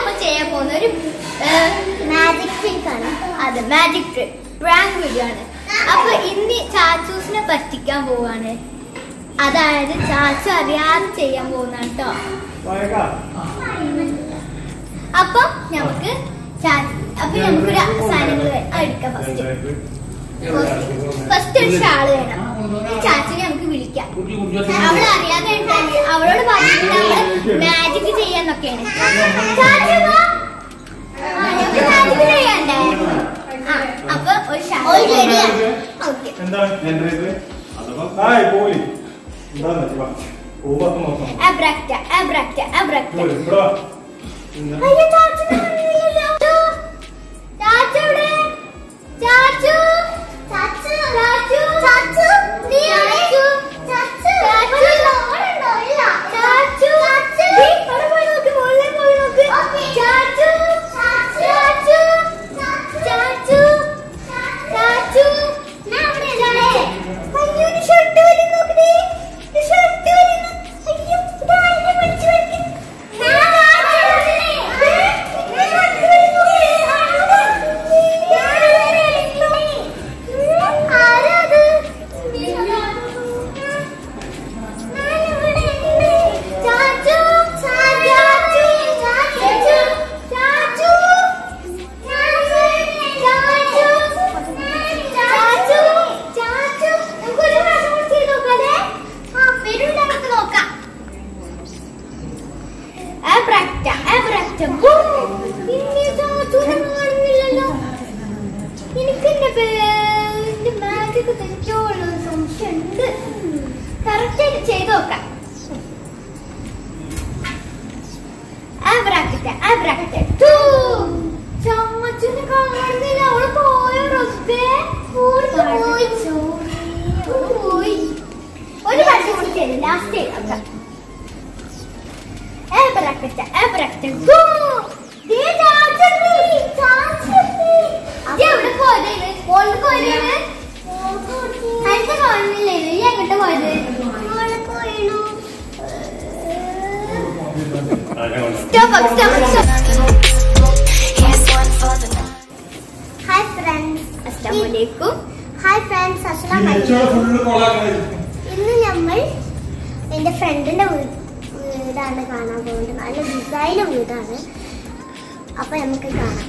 നമ്മൾ ചെയ്യാൻ പോകുന്ന ഒരു മാജിക് ട്രിക്ക് ആണ് അതെ മാജിക് ട്രിക്ക് പ്രാങ്ക് വീഡിയോ ആണ് അപ്പൊ ഇന്ന് ചാച്ചൂസിനെ പറ്റിക്കാൻ പോവാണ് അതായത് ചാച്ചു അറിയാതെ ചെയ്യാൻ പോകുന്നതാണ് കേട്ടോ അപ്പൊ നമുക്ക് ചാ- അപ്പൊ നമുക്കൊരു സാധനങ്ങൾ എടുക്കാം ഫസ്റ്റ് ഫസ്റ്റ് ഒരു ഷാള് വേണം ഈ ചാച്ചിനെ നമുക്ക് വിളിക്കാം അവൾ അറിയാതെ ഉണ്ടായി. അവളോട് പറഞ്ഞിട്ട് നമ്മള് മാജിക് ചെയ്യാന്നൊക്കെയാണ് ചാച്ചു വാ. ആ, നമുക്ക് magic ചെയ്യണ്ടേ? ആ, അപ്പൊ ഒരു ഷാള് ഒരു ചെടിയാണ്. ഓക്കെ അബ്രാക്റ്റ അബ്രാക്റ്റ അബ്രാക്റ്റ അയ്യോ ചാച്ചു കാണുന്നില്ലല്ലോ ചാച്ചു എവിടെ ചാച്ചു ചാച്ചു ചാച്ചു ചാച്ചു നീ എവിടെ? ചാച്ചു ചാച്ചു. ഓടുണ്ടോ ഇല്ല ചാച്ചു ചാച്ചു. ദേ, അവിടെ പോയി നോക്ക് മുകളിൽ പോയി നോക്ക് ഓക്കേ. ചാച്ചു ചാച്ചു. ചാച്ചു ചാച്ചു. ചാച്ചു ചാച്ചു ഞാൻ അവിടെ ഇല്ലേ? അയ്യോ ഒരു ഷർട്ട് വലി നോക്കണേ ഒരു ഷർട്ട് വലി അയ്യോ ഇതാരെ പിടിച്ചു വലിക്കുന്നു ഞാൻ ചാച്ചു. ആരാത് ചാച്ചു ചാച്ചു ചാച്ചു ചാച്ചു ചാച്ചു ചാച്ചു നമുക്കൊരു പ്രാവശ്യം കൂടി ചെയ്ത് നോക്കാല്ലേ ആ വരൂല നമുക്ക് നോക്കാം അബ്രാക്റ്റ അബ്രാക്റ്റ പിന്നെ ചാച്ചൂനെ കാണുന്നില്ലല്ലോ എനിക്ക് എന്റെ പേര് മാജിക് തെറ്റോളൂ സംശയമുണ്ട് കറക്റ്റ് ആയിട്ട് ചെയ്ത് നോക്കാം അബ്രാക്റ്റ അബ്രാക്റ്റ ടു ചാച്ചൂനെ കാണുന്നില്ല അവള് പോയോ റൊക്കെ പോയി പോയി ഒരു പ്രാവശ്യം കൂടി ചെയ്ത് ലാസ്റ്റ് ചെയ്ത് നോക്കാം Abracata, abracata, go! ദേ ചാച്ചെത്തി, ചാച്ചെത്തി. ഇജ്ജ് എവിടെ പോയതേന്? മോളില് പോയതേന്? അനക്ക് കാണുന്നില്ലേ? നീ എങ്ങോട്ടാ പോയത്? Stop, stop, stop. Hi friends അസ്സലാമലൈക്കും. ഹായ് ഫ്രണ്ട്സ് അസ്സലാമു അലൈക്കും ഇന്ന് നമ്മൾ എൻ്റെ ഫ്രണ്ടിന്റെ വീടാണ് കാണാൻ പോകുന്നത് നല്ല ഡിസൈൻ വീടാണ് അപ്പൊ നമുക്ക് കാണാം